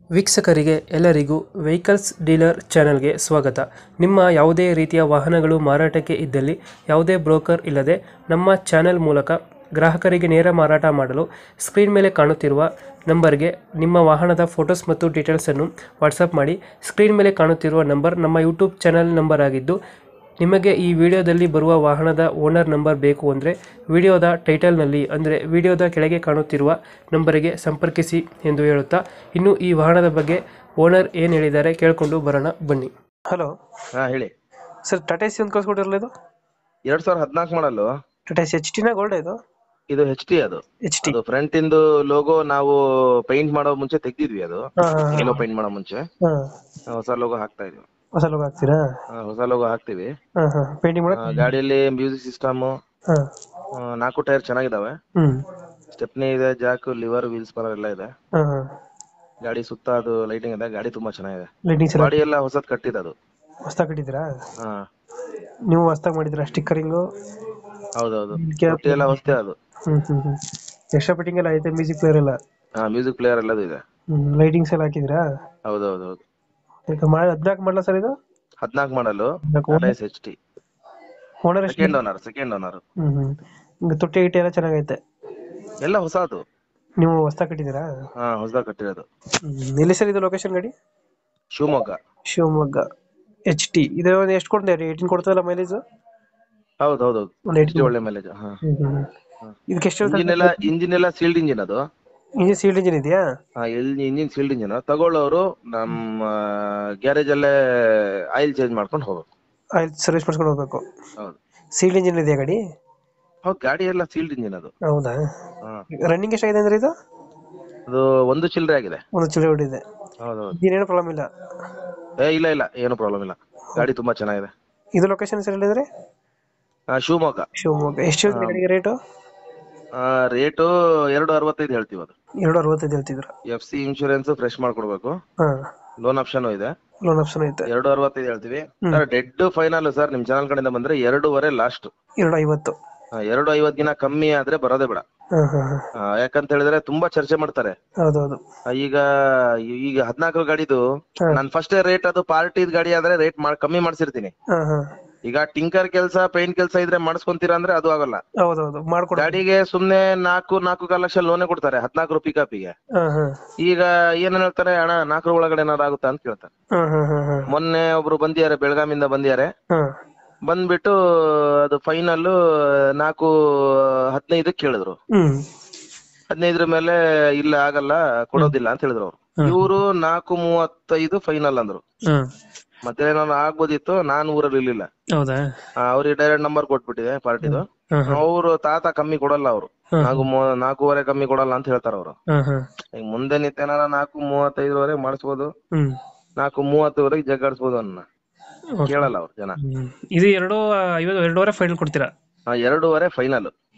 ವೀಕ್ಷಕರಿಗೆ ಎಲ್ಲರಿಗೂ vehicles dealer ಚಾನೆಲ್ಗೆ ಸ್ವಾಗತ ನಿಮ್ಮ ಯಾವುದೇ ರೀತಿಯ ವಾಹನಗಳು ಮಾರಾಟಕ್ಕೆ ಇದ್ದಲ್ಲಿ ಯಾವುದೇ ಬ್ರೋಕರ್ ಇಲ್ಲದೆ ನಮ್ಮ ಚಾನೆಲ್ ಮೂಲಕ ಗ್ರಾಹಕರಿಗೆ ನೇರ ಮಾರಾಟ ಮಾಡಲು ಸ್ಕ್ರೀನ್ ಮೇಲೆ ಕಾಣುತ್ತಿರುವ ನಂಬರ್ಗೆ ನಿಮ್ಮ ವಾಹನದ ಫೋಟೋಸ್ ಮತ್ತು ಡೀಟೇಲ್ಸನ್ನು ವಾಟ್ಸಪ್ ಮಾಡಿ ಸ್ಕ್ರೀನ್ ಮೇಲೆ ಕಾಣುತ್ತಿರುವ ನಂಬರ್ ನಮ್ಮ ಯೂಟ್ಯೂಬ್ ಚಾನೆಲ್ ನಂಬರ್ ಆಗಿದ್ದು ನಿಮಗೆ ಈ ವಿಡಿಯೋದಲ್ಲಿ ಬರುವ ವಾಹನದ ಓನರ್ ನಂಬರ್ ಬೇಕು ಅಂದರೆ ವಿಡಿಯೋದ ಟೈಟಲ್ನಲ್ಲಿ ಅಂದರೆ ವಿಡಿಯೋದ ಕೆಳಗೆ ಕಾಣುತ್ತಿರುವ ನಂಬರಿಗೆ ಸಂಪರ್ಕಿಸಿ ಎಂದು ಹೇಳುತ್ತಾ ಇನ್ನು ಈ ವಾಹನದ ಬಗ್ಗೆ ಓನರ್ ಏನು ಹೇಳಿದ್ದಾರೆ ಕೇಳಿಕೊಂಡು ಬರೋಣ ಬನ್ನಿ ಹಲೋ ಹಾ ಹೇಳಿ ಸರ್ ಟಾಟಾ ಸಿ ಒಂದು ಕಳ್ಸ್ಕೊಟ್ಟಿರಲ್ಲ ಇದು ಎರಡ್ ಸಾವಿರದ ಹದಿನಾಲ್ಕು ಮಾಡಲು ಟಾಟಾ ಸಿ ಎಚ್ ಟಿನ ಗೋಲ್ಡ್ ಇದು ಇದು ಎಚ್ ಟಿ ಅದು ಎಚ್ ಟಿ ಅದು ಫ್ರಂಟ್ ಇಂದು ಲೋಗೋ ನಾವು ಪೇಂಟ್ ಮಾಡೋ ಮುಂಚೆ ತೆಗ್ದಿದ್ವಿ ಅದು ಏನೋ ಪೇಂಟ್ ಮಾಡೋ ಮುಂಚೆ ಹಾಂ ಹೊಸ ಲೋಗೋ ಹಾಕ್ತಾ ಇದೀವಿ ಹೊಸ ಲೋಗ ಹಾಕ್ತೀರಾ ಹಾ, ಹೊಸ ಲೋಗೋ ಹಾಕ್ತಿವಿ ಹಾಂ ಹಾಂ ಪೇಂಟಿಂಗ್ ಆ, ಮಾಡಕ್ ಗಾಡಿಯಲ್ಲಿ ಮ್ಯೂಸಿಕ್ ಸಿಸ್ಟಮ್ ಹಾಂ ನಾಲ್ಕು ಟೈರ್ ಚೆನ್ನಾಗಿದಾವೆ ಹ್ಞೂ ಸ್ಟೆಪ್ನಿ ಇದೆ ಜಾಕ್ ಲಿವರ್ ವೀಲ್ಸ್ ಪರ ಎಲ್ಲ ಇದೆ ಹಾಂ ಹಾಂ ಗಾಡಿ ಸುತ್ತ ಅದು ಲೈಟಿಂಗ್ ಇದೆ ಗಾಡಿ ತುಂಬಾ ಚೆನ್ನಾಗಿದೆ ಲೈಟಿಂಗ್ಸ್ ಎಲ್ಲ ಗಾಡಿ ಎಲ್ಲ ಹೊಸದ್ ಕಟ್ಟಿದೆ ಅದು ಹೊಸ್ದಾಗಿ ಕಟ್ಟಿದ್ದೀರಾ ಹಾ ನೀವು ಹೊಸ್ದಾಗಿ ಮಾಡಿದ್ದೀರಾ ಸ್ಟಿಕ್ಕರಿಂಗು ಹೌದೌದು ಕ್ಯಾಪ್ ತೊಟ್ಟಿ ಎಲ್ಲ ಹೊಸದೇ ಅದು ಹ್ಮ್ ಹ್ಮ್ ಹ್ಮ್ ಎಕ್ಸ್ಟ್ರಾ ಫಿಟ್ಟಿಂಗ್ ಎಲ್ಲ ಐತೆ ಮ್ಯೂಸಿಕ್ ಪ್ಲೇಯರ್ ಎಲ್ಲ ಹಾ ಮ್ಯೂಸಿಕ್ ಪ್ಲೇಯರ್ ಎಲ್ಲದು ಇದೆ ಹ್ಮ್ ಲೈಟಿಂಗ್ಸ್ ಎಲ್ಲ ಹಾಕಿದ್ರಾ ಹೌದೌದೌದು ಈಗ ಮಾಡಿ ಹದಿನಾಲ್ಕು ಮಾಡಲ ಸರ್ ಇದು ಹದಿನಾಲ್ಕು ಮಾಡಲು ಹದಿನಾಲ್ಕು ಟಾಟಾ ಎಚ್ ಟಿ ಓನರ್ ಎಷ್ಟು ಸೆಕೆಂಡ್ ಓನರ್ ಸೆಕೆಂಡ್ ಓನರ್ ಹ್ಮ್ ಹ್ಮ್ ಈಗ ತೊಟ್ಟಿ ಗಿಟ್ಟಿ ಎಲ್ಲ ಚೆನ್ನಾಗೈತೆ ಎಲ್ಲ ಹೊಸದು ನೀವು ಹೊಸ್ದಾಗಿ ಕಟ್ಟಿದ್ದೀರಾ ಹಾ ಹೊಸದಾಗಿ ಕಟ್ಟಿರೋದು ಹ್ಮ್ ಎಲ್ಲಿ ಸರ್ ಇದು ಲೊಕೇಶನ್ ಗಾಡಿ ಶಿವಮೊಗ್ಗ ಶಿವಮೊಗ್ಗ ಎಚ್ ಟಿ ಇದು ಒಂದು ಎಷ್ಟು ಕೊಡ್ತೇವೆ ಏಯ್ಟೀನ್ ಕೊಡ್ತದಲ್ಲ ಮೈಲೇಜ್ ಹೌದು ಹೌದು ಒಂದು ಎಷ್ಟು ಒಳ್ಳೆ ಮೈಲೇಜ್ ಹಾ ಹ್ಮ್ ಹ್ಮ್ ಹ್ಮ್. ಇದಕ್ಕೆ ಎಷ್ಟು ಇಂಜಿನ್ ಎಲ್ಲ ಇಂಜಿನ್ ಎಲ್ಲ ಸೀಲ್ಡ್ ಇಂಜಿನ್ ಅದು ಇಂಜಿನ್ ಸೀಲ್ಡ್ ಇಂಜಿನ್ ಇದೆಯಾ ಹಾ ಇಂಜಿನ್ ಸೀಲ್ಡ್ ಇಂಜಿನ್ ತಗೊಳ್ಳೋರು ನಮ್ಮ ಗ್ಯಾರೇಜ್ ಅಲ್ಲೇ ಆಯಿಲ್ ಚೇಂಜ್ ಮಾಡ್ಕೊಂಡು ಹೋಗ್ಬೇಕು ಆಯಿಲ್ ಸರ್ವಿಸ್ ಮಾಡ್ಕೊಂಡು ಹೋಗ್ಬೇಕು ಹೌದು ಸೀಲ್ಡ್ ಇಂಜಿನ್ ಇದೆಯಾ ಗಾಡಿ ಹೌದು ಗಾಡಿ ಎಲ್ಲ ಸೀಲ್ಡ್ ಇಂಜಿನ್ ಅದು ಹೌದಾ ಹಾ ರನ್ನಿಂಗ್ ಎಷ್ಟಾಗಿದೆ ಅಂದ್ರೆ ಇದು ಅದು ಒಂದು ಚಿಲ್ಲರೆ ಆಗಿದೆ ಒಂದು ಚಿಲ್ಲರೆ ಹೊಡಿದೆ ಹೌದು ಹೌದು ಇನ್ನೇನು ಪ್ರಾಬ್ಲಮ್ ಇಲ್ಲ ಏ ಇಲ್ಲ ಇಲ್ಲ ಏನು ಪ್ರಾಬ್ಲಮ್ ಇಲ್ಲ ಗಾಡಿ ತುಂಬಾ ಚೆನ್ನಾಗಿದೆ ಇದು ಲೊಕೇಶನ್ ಸರ್ ಹೇಳಿದ್ರೆ ಹಾ ಶಿವಮೊಗ್ಗ ಶಿವಮೊಗ್ಗ ಎಷ್ಟು ಹೇಳ್ತೀರಿ ಗಾಡಿಗೆ ರೇಟು ರೇಟು ಎರಡು ಅರವತ್ತೈದು ಹೇಳ್ತೀವಿ ಅದು ಎರಡು ಅರವತ್ತೈದು ಹೇಳ್ತಿದ್ರು ಎಫ್ ಸಿ ಇನ್ಶೂರೆನ್ಸ್ ಫ್ರೆಶ್ ಮಾಡ್ಕೊಡ್ಬೇಕು ಹಾಂ ಲೋನ್ ಆಪ್ಷನ್ ಇದೆ ಲೋನ್ ಆಪ್ಷನ್ ಐತೆ ಎರಡು ಅರವತ್ತೈದು ಹೇಳ್ತೀವಿ ಸರ್ ಡೆಡ್ ಫೈನಲ್ ಸರ್ ನಿಮ್ ಚಾನಲ್ ಕಡೆಯಿಂದ ಬಂದ್ರೆ ಎರಡೂವರೆ ಲಾಸ್ಟ್ ಎರಡು ಐವತ್ತು ಎರಡು ಐವತ್ತಿನ ಕಮ್ಮಿ ಆದ್ರೆ ಬರೋದೇ ಬೇಡ ಹಾಂ ಹಾಂ ಹಾಂ ಆ, ಯಾಕಂತ ಹೇಳಿದ್ರೆ ತುಂಬಾ ಚರ್ಚೆ ಮಾಡ್ತಾರೆ ಹೌದೌದು ಆ, ಈಗ ಈಗ ಹದ್ನಾಲ್ಕು ಗಾಡಿದು ಹಾ. ನಾನ್ ಫಸ್ಟ್ ರೇಟ್ ಅದು ಪಾರ್ಟಿ ಗಾಡಿ ಆದ್ರೆ ರೇಟ್ ಕಮ್ಮಿ ಮಾಡ್ಸಿರ್ತೀನಿ ಹಾಂ ಹಾಂ ಈಗ ಟಿಂಕರ್ ಕೆಲಸ ಪೇಂಟ್ ಕೆಲಸ ಇದ್ರೆ ಮಾಡಿಸ್ಕೊಂತೀರಾ ಅಂದ್ರೆ ಅದು ಆಗಲ್ಲ ಹೌದೌದು ಮಾಡ್ಕೊಡ ಗಾಡಿಗೆ ಸುಮ್ನೆ ನಾಲ್ಕು ನಾಲ್ಕು ಕಾಲು ಲಕ್ಷ ಲೋನೇ ಕೊಡ್ತಾರೆ ಹದ್ನಾಲ್ಕು ಪಿಕಪ್ಪಿಗೆ ಹಾಂ ಹಾಂ ಈಗ ಏನೇನ್ ಹೇಳ್ತಾರೆ ಹಣ ನಾಲ್ಕರ ಒಳಗಡೆ ಏನಾರು ಆಗುತ್ತಾ ಅಂತ ಕೇಳ್ತಾರೆ ಹಾಂ ಹಾಂ ಹಾಂ ಹಾಂ ಮೊನ್ನೆ ಒಬ್ರು ಬಂದಿದ್ದಾರೆ ಬೆಳಗಾಮಿಂದ ಬಂದಿದ್ದಾರೆ ಹಾಂ ಬಂದ್ಬಿಟ್ಟು ಅದು ಫೈನಲ್ ನಾಲ್ಕು ಹದಿನೈದಕ್ಕೆ ಕೇಳಿದ್ರು ಹ್ಞೂ ಹದಿನೈದರ ಮೇಲೆ ಇಲ್ಲ ಆಗಲ್ಲ ಕೊಡೋದಿಲ್ಲ ಅಂತ ಹೇಳಿದ್ರು ಅವ್ರು ಇವರು ನಾಲ್ಕು ಮೂವತ್ತೈದು ಫೈನಲ್ ಅಂದ್ರು ಹಾಂ ಮತ್ತೆ ನಾನು ಆಗ್ಬೋದಿತ್ತು ನಾನು ಊರಲ್ಲಿ ಇರ್ಲಿಲ್ಲ ಹೌದಾ ಆ, ಅವ್ರಿಗೆ ಡೈರೆಕ್ಟ್ ನಂಬರ್ ಕೊಟ್ಬಿಟ್ಟಿದೆ ಪಾರ್ಟಿದು ಹಾಂ ಹಾಂ ಅವರು ತಾತ ಕಮ್ಮಿ ಕೊಡಲ್ಲ ಅವರು ಹ್ಮ್. ನಾಲ್ಕು ಮೂ- ನಾಲ್ಕೂವರೆ ಕಮ್ಮಿ ಕೊಡಲ್ಲ ಅಂತ ಹೇಳ್ತಾರ ಅವರು ಹಾಂ ಹಾಂ ಈಗ ಮುಂದೆ ನಿತ್ಯನಾರ ನಾಲ್ಕು ಮೂವತ್ತೈದರವರೆಗೆ ಮಾಡಿಸ್ಬೋದು ಹ್ಞೂ ನಾಲ್ಕು ಮೂವತ್ತವರೆಗೆ ಜಗ್ಗಾಡ್ಸ್ಬೋದು ಅನ್ನ ಕೇಳಲ್ಲ ಅವ್ರು ಜನ ಹ್ಞೂ ಇದು ಎರಡು ಐವತ್ತು ಎರಡೂವರೆ ಫೈನಲ್ ಕೊಡ್ತೀರಾ ಆ, ಎರಡೂವರೆ ಫೈನಲ್